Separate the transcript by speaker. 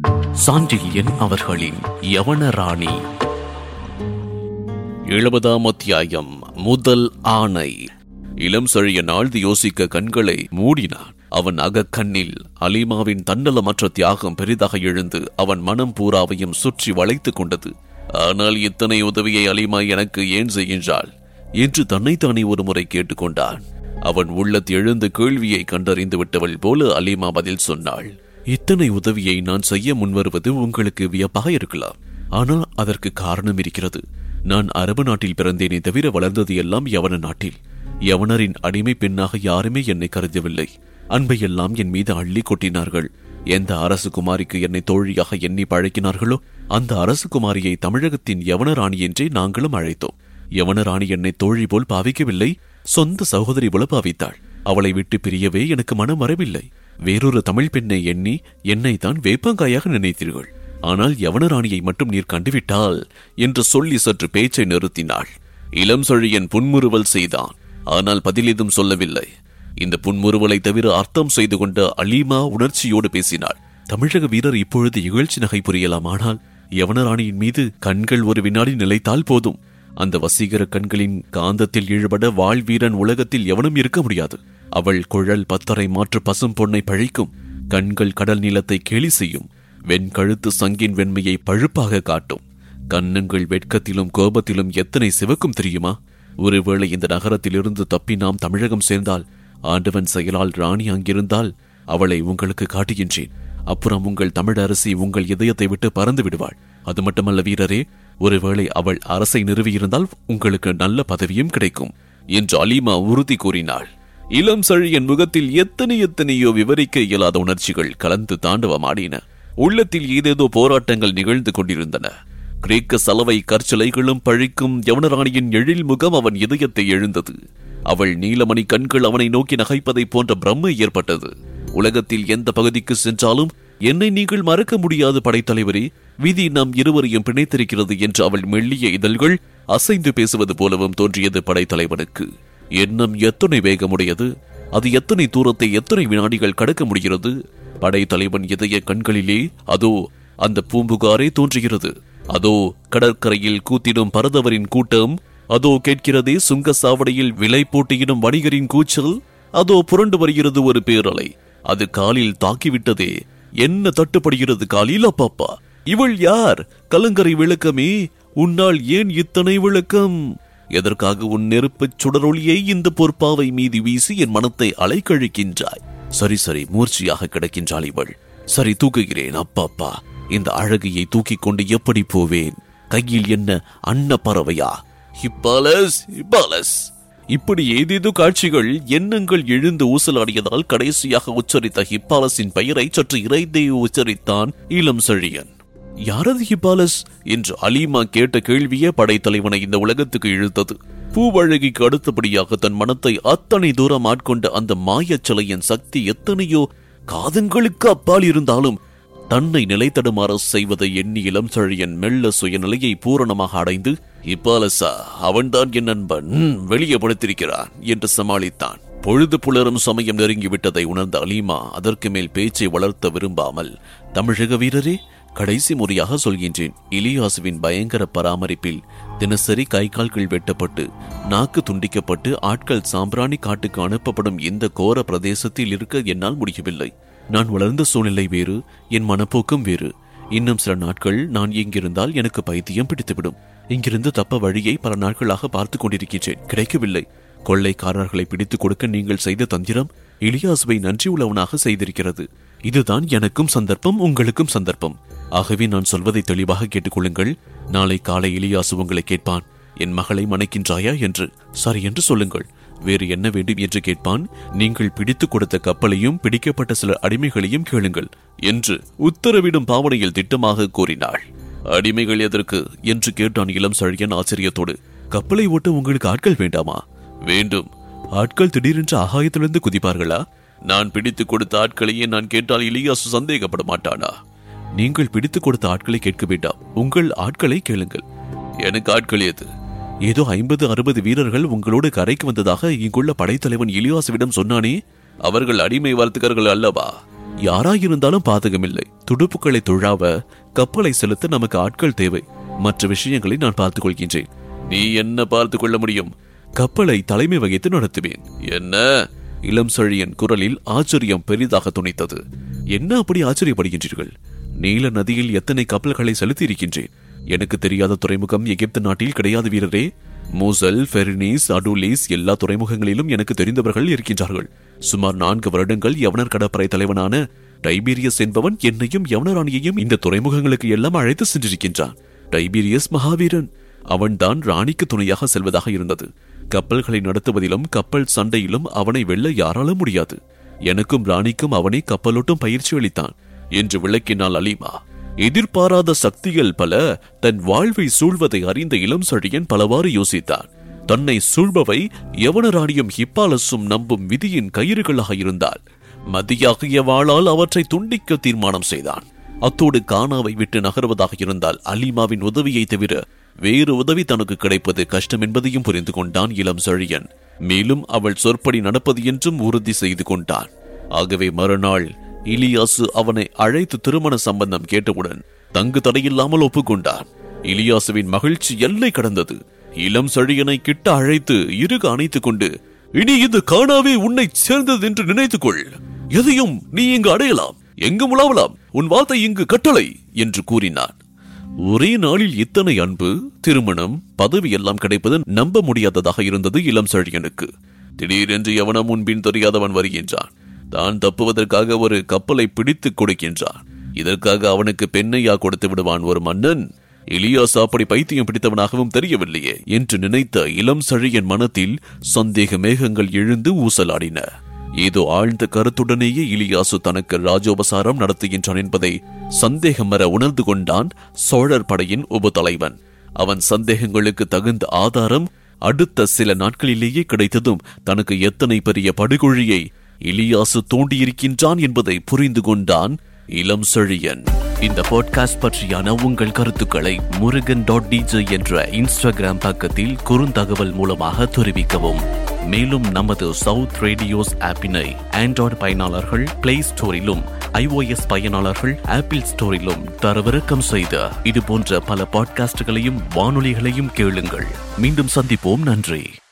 Speaker 1: சாண்டில்யன் அவர்களின் யவனராணி எழுபதாம் அத்தியாயம் முதல் ஆணை இளம் செழிய நாழ்ந்து யோசிக்க கண்களை மூடினான் அவன் அகக்கண்ணில் அலிமாவின் தன்னலமற்ற தியாகம் பெரிதாக எழுந்து அவன் மனம் பூராவையும் சுற்றி வளைத்துக் கொண்டது ஆனால் இத்தனை உதவியை அலிமா எனக்கு ஏன் செய்கின்றாள் என்று தன்னைத்தானே ஒருமுறை கேட்டுக்கொண்டான் அவன் உள்ளத்து எழுந்த கேள்வியை கண்டறிந்து விட்டவள் போல அலிமா பதில் சொன்னாள் இத்தனை உதவியை நான் செய்ய முன்வருவது உங்களுக்கு வியப்பாக இருக்கலாம் ஆனால் அதற்கு காரணம் இருக்கிறது நான் அரபு நாட்டில் பிறந்தேனே தவிர வளர்ந்தது எல்லாம் யவன நாட்டில் யவனரின் அடிமை பெண்ணாக யாருமே என்னை கருதவில்லை அன்பை எல்லாம் என் மீது அள்ளி கொட்டினார்கள் எந்த அரசு குமாரிக்கு என்னை தோழியாக எண்ணி பழக்கினார்களோ அந்த அரசு குமாரியை தமிழகத்தின் யவன ராணி என்றே நாங்களும் அழைத்தோம் யவன ராணி என்னை தோழி போல் பாவிக்கவில்லை சொந்த சகோதரி போல பாவித்தாள் அவளை விட்டு பிரியவே எனக்கு மனம் வரவில்லை வேறொரு தமிழ் பெண்ணை எண்ணி என்னை தான் வேப்பங்காயாக நினைத்தீர்கள் ஆனால் யவன ராணியை மட்டும் நீர் கண்டுவிட்டால் என்று சொல்லி சற்று பேச்சை நிறுத்தினாள் இளம் சொழியன் புன்முறுவல் செய்தான் ஆனால் பதில் எதுவும் சொல்லவில்லை இந்த புன்முறுவலை தவிர அர்த்தம் செய்து கொண்ட அலீமா உணர்ச்சியோடு பேசினாள் தமிழக வீரர் இப்பொழுது இகழ்ச்சி நகை புரியலாம் ஆனால் யவனராணியின் மீது கண்கள் ஒரு வினாடி நிலைத்தால் போதும் அந்த வசீகர கண்களின் காந்தத்தில் ஈடுபட வாழ்வீரன் உலகத்தில் எவனும் இருக்க முடியாது அவள் குழல் பத்தரை மாற்று பசும் பொன்னை பழிக்கும் கண்கள் கடல் நீளத்தை கேலி செய்யும் வெண்கழுத்து சங்கின் வெண்மையை பழுப்பாக காட்டும் கண்ணங்கள் வெட்கத்திலும் கோபத்திலும் எத்தனை சிவக்கும் தெரியுமா ஒருவேளை இந்த நகரத்திலிருந்து தப்பி நாம் தமிழகம் சேர்ந்தால் ஆண்டவன் செயலால் ராணி அங்கிருந்தால் அவளை உங்களுக்கு காட்டுகின்றேன் அப்புறம் உங்கள் தமிழரசி உங்கள் இதயத்தை விட்டு பறந்து விடுவாள் அது மட்டுமல்ல வீரரே ஒருவேளை அவள் அரசை நிறுவியிருந்தால் உங்களுக்கு நல்ல பதவியும் கிடைக்கும் என்று அலீமா உறுதி கூறினாள் இளம் சழியன் முகத்தில் எத்தனை எத்தனையோ விவரிக்க இயலாத உணர்ச்சிகள் கலந்து தாண்டவமாடின உள்ளத்தில் ஏதேதோ போராட்டங்கள் நிகழ்ந்து கொண்டிருந்தன கிரேக்க சலவை கற்சிலைகளும் பழிக்கும் யவனராணியின் எழில் முகம் அவன் இதயத்தை எழுந்தது அவள் நீலமணி கண்கள் அவனை நோக்கி நகைப்பதைப் போன்ற பிரம்மை ஏற்பட்டது உலகத்தில் எந்த பகுதிக்கு சென்றாலும் என்னை நீங்கள் மறக்க முடியாத படைத்தலைவரே விதி நம் இருவரையும் பிணைத்திருக்கிறது என்று அவள் மெல்லிய இதழ்கள் அசைந்து பேசுவது போலவும் தோன்றியது படைத்தலைவனுக்கு எண்ணம் எத்தனை வேகமுடையது அது எத்தனை தூரத்தை எத்தனை வினாடிகள் கடக்க முடிகிறது படைத்தலைவன் இதய கண்களிலே அதோ அந்த பூம்புகாரே தோன்றுகிறது அதோ கடற்கரையில் கூத்திடும் பரதவரின் கூட்டம் அதோ கேட்கிறதே சுங்க சாவடியில் விலை போட்டியிடும் வணிகரின் கூச்சல் அதோ புரண்டு வருகிறது ஒரு பேரலை அது காலில் தாக்கிவிட்டதே என்ன தட்டுப்படுகிறது காலில் அப்பாப்பா இவள் யார் கலங்கரை விளக்கமே உன்னால் ஏன் இத்தனை விளக்கம் எதற்காக உன் நெருப்புச் சுடரொளியை இந்த பொற்பாவை மீது வீசி என் மனத்தை அலைக்கழிக்கின்றாய் சரி சரி மூர்ச்சியாக கிடக்கின்றாள் இவள் சரி தூக்குகிறேன் அப்பாப்பா இந்த அழகியை தூக்கிக் கொண்டு எப்படி போவேன் கையில் என்ன அன்ன பறவையா ஹிப்பாலஸ் ஹிப்பாலஸ் இப்படி ஏதேதோ காட்சிகள் எண்ணங்கள் எழுந்து ஊசலாடியதால் கடைசியாக உச்சரித்த ஹிப்பாலஸின் பெயரை சற்று இறைந்தே உச்சரித்தான் இளம் செழியன் யாரது ஹிப்பாலஸ் என்று அலீமா கேட்ட கேள்வியே படைத்தலைவனை இந்த உலகத்துக்கு இழுத்தது பூவழகிக்கு அடுத்தபடியாக தன் மனத்தை அத்தனை தூரம் ஆட்கொண்ட அந்த மாயச் சிலையின் சக்தி எத்தனையோ காதங்களுக்கு அப்பால் இருந்தாலும் தன்னை நிலைத்தடுமாற செய்வதை எண்ணி இளம் செழியன் மெல்ல சுயநிலையை பூரணமாக அடைந்து இப்பாலசா அவன்தான் என் நண்பன் ம், வெளியே படுத்திருக்கிறான் என்று சமாளித்தான் பொழுது புலரும் சமயம் நெருங்கிவிட்டதை உணர்ந்த அலீமா அதற்கு மேல் பேச்சை வளர்த்த விரும்பாமல் தமிழக வீரரே கடைசி முறையாக சொல்கின்றேன் இலியாசுவின் பயங்கர பராமரிப்பில் தினசரி கை கால்கள் வெட்டப்பட்டு நாக்கு துண்டிக்கப்பட்டு ஆட்கள் சாம்பிராணி காட்டுக்கு அனுப்பப்படும் இந்த கோர பிரதேசத்தில் இருக்க என்னால் முடியவில்லை நான் வளர்ந்த சூழ்நிலை வேறு என் மனப்போக்கும் வேறு இன்னும் சில நாட்கள் நான் இங்கிருந்தால் எனக்கு பைத்தியம் பிடித்துவிடும் இங்கிருந்து தப்ப வழியை பல நாட்களாக பார்த்து கொண்டிருக்கின்றேன் கிடைக்கவில்லை கொள்ளைக்காரர்களை பிடித்துக் கொடுக்க நீங்கள் செய்த தந்திரம் இலியாசுவை நன்றி உள்ளவனாக செய்திருக்கிறது இதுதான் எனக்கும் சந்தர்ப்பம் உங்களுக்கும் சந்தர்ப்பம் ஆகவே நான் சொல்வதை தெளிவாக கேட்டுக்கொள்ளுங்கள் நாளை காலை இலியாசு உங்களை கேட்பான் என் மகளை மணக்கின்றாயா என்று சரி என்று சொல்லுங்கள் வேறு என்ன வேண்டும் என்று கேட்பான் நீங்கள் பிடித்துக் கொடுத்த கப்பலையும் பிடிக்கப்பட்ட சில அடிமைகளையும் கேளுங்கள் என்று உத்தரவிடும் பாவனையில் திட்டமாக கூறினாள் அடிமைகள் எதற்கு என்று கேட்டான் இளம் சழியன் ஆச்சரியத்தோடு கப்பலை ஓட்ட உங்களுக்கு ஆட்கள் வேண்டாமா வேண்டும் ஆட்கள் திடீரென்று ஆகாயத்திலிருந்து குதிப்பார்களா நான் பிடித்துக் கொடுத்த ஆட்களையே நான் கேட்டால் இலியாசு சந்தேகப்பட மாட்டானா நீங்கள் பிடித்துக் கொடுத்த ஆட்களை கேட்க வேண்டாம் உங்கள் ஆட்களை கேளுங்கள் எனக்கு ஆட்கள் எது ஏதோ ஐம்பது அறுபது வீரர்கள் உங்களோடு கரைக்கு வந்ததாக இங்குள்ள படைத்தலைவன் இலியாசுவிடம் சொன்னானே அவர்கள் அடிமை வர்த்தகர்கள் அல்லவா யாராயிருந்தாலும் பாதகமில்லை துடுப்புகளை துழாவ கப்பலை செலுத்த நமக்கு ஆட்கள் தேவை மற்ற விஷயங்களை நான் பார்த்துக் கொள்கின்றேன் நீ என்ன பார்த்துக் கொள்ள முடியும் கப்பலை தலைமை வகித்து நடத்துவேன் என்ன இளம் செழியன் குரலில் ஆச்சரியம் பெரிதாக துணித்தது என்ன அப்படி ஆச்சரியப்படுகின்றீர்கள் நீல நதியில் எத்தனை கப்பல்களை செலுத்தி இருக்கின்றேன் எனக்கு தெரியாத துறைமுகம் எகிப்து நாட்டில் கிடையாது வீரரே மூசல் ஃபெர்னிஸ் அடுலிஸ் எல்லா துறைமுகங்களிலும் எனக்கு தெரிந்தவர்கள் இருக்கின்றார்கள் சுமார் நான்கு வருடங்கள் யவனர் கடற்படை தலைவனான டைபீரியஸ் என்பவன் என்னையும் யவனராணியையும் இந்த துறைமுகங்களுக்கு எல்லாம் அழைத்து சென்றிருக்கின்றான் டைபீரியஸ் மகாவீரன் அவன்தான் ராணிக்கு துணையாக செல்வதாக இருந்தது கப்பல்களை நடத்துவதிலும் கப்பல் சண்டையிலும் அவனை வெல்ல யாராலும் முடியாது எனக்கும் ராணிக்கும் அவனை கப்பலோட்டும் பயிற்சி அளித்தான் என்று விளக்கினாள் அலிமா எதிர்பாராத சக்திகள் பல தன் வாழ்வை சூழ்வதை அறிந்த இளம் சழியன் பலவாறு யோசித்தான் தன்னை சூழ்பவை யவனராணியும் ஹிப்பாலஸும் நம்பும் விதியின் கயிறுகளாக இருந்தால் மதியாகிய வாளால் அவற்றை துண்டிக்க தீர்மானம் செய்தான் அத்தோடு கானாவை விட்டு நகர்வதாக இருந்தால் அலிமாவின் உதவியை தவிர வேறு உதவி தனக்கு கிடைப்பது கஷ்டம் என்பதையும் புரிந்து கொண்டான் இளம் செழியன் மேலும் அவள் சொற்படி நடப்பது என்றும் உறுதி செய்து கொண்டான் ஆகவே மறுநாள் இலியாசு அவனை அழைத்து திருமண சம்பந்தம் கேட்டவுடன் தங்கு தடையில்லாமல் ஒப்புக்கொண்டான் இலியாசுவின் மகிழ்ச்சி எல்லை கடந்தது இளம் செழியனை கிட்ட அழைத்து இருக அணைத்துக் கொண்டு இனி இது காணாவே உன்னை சேர்ந்தது என்று நினைத்துக்கொள் எதையும் நீ இங்கு அடையலாம் எங்கு உலாவலாம் உன் வார்த்தை இங்கு கட்டளை என்று கூறினான் ஒரே நாளில் இத்தனை அன்பு திருமணம் பதவி எல்லாம் கிடைப்பது நம்ப முடியாததாக இருந்தது இளம் செழியனுக்கு திடீரென்று எவன முன்பின் தெரியாதவன் வருகின்றான் தான் தப்புவதற்காக ஒரு கப்பலை பிடித்துக் கொடுக்கின்றான் இதற்காக அவனுக்கு பெண்ணையா கொடுத்து விடுவான் ஒரு மன்னன் எலியாஸ் அப்படி பைத்தியம் பிடித்தவனாகவும் தெரியவில்லையே என்று நினைத்த இளம் சழியன் மனத்தில் சந்தேக மேகங்கள் எழுந்து ஊசலாடின ஏதோ ஆழ்ந்த கருத்துடனேயே இலியாசு தனக்கு ராஜோபசாரம் நடத்துகின்றான் என்பதை சந்தேகம் வர உணர்ந்து கொண்டான் சோழர் படையின் உபதலைவன் அவன் சந்தேகங்களுக்கு தகுந்த ஆதாரம் அடுத்த சில நாட்களிலேயே கிடைத்ததும் தனக்கு எத்தனை பெரிய படுகொழியை இலியாசு தோண்டியிருக்கின்றான் என்பதை புரிந்து கொண்டான் இளம் செழியன் இந்த பாட்காஸ்ட் பற்றியான உங்கள் கருத்துக்களை முருகன் டாட் டிஜே என்ற இன்ஸ்டாகிராம் பக்கத்தில் குறுந்தகவல் மூலமாக தெரிவிக்கவும் மேலும் நமது சவுத் ரேடியோஸ் ஆப்பினை ஆண்ட்ராய்டு பயனாளர்கள் பிளே ஸ்டோரிலும் ஐஓஎஸ் பயனாளர்கள் ஆப்பிள் ஸ்டோரிலும் தரவிறக்கம் செய்த இது போன்ற பல பாட்காஸ்டுகளையும் வானொலிகளையும் கேளுங்கள் மீண்டும் சந்திப்போம் நன்றி